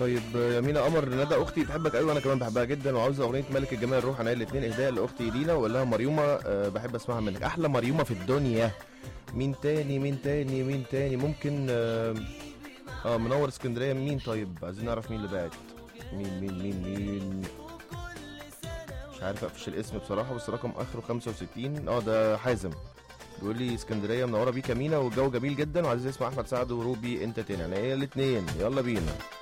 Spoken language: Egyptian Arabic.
طيب آه، يمينة قمر ندى اختي بتحبك قوي وانا كمان بحبها جدا وعاوزه اغنيه ملك الجمال الروح انا الاثنين اهداء لاختي لينا واقول لها مريومه آه، بحب اسمعها منك احلى مريومه في الدنيا مين تاني مين تاني مين تاني ممكن اه, آه منور اسكندريه مين طيب عايزين نعرف مين اللي باعت مين مين مين مين مش عارف اقفش الاسم بصراحه بس رقم اخره 65 اه ده حازم بيقول لي اسكندريه منوره بيك يا مينا والجو جميل جدا وعايز اسمع احمد سعد وروبي انت تاني يعني هي الاثنين يلا بينا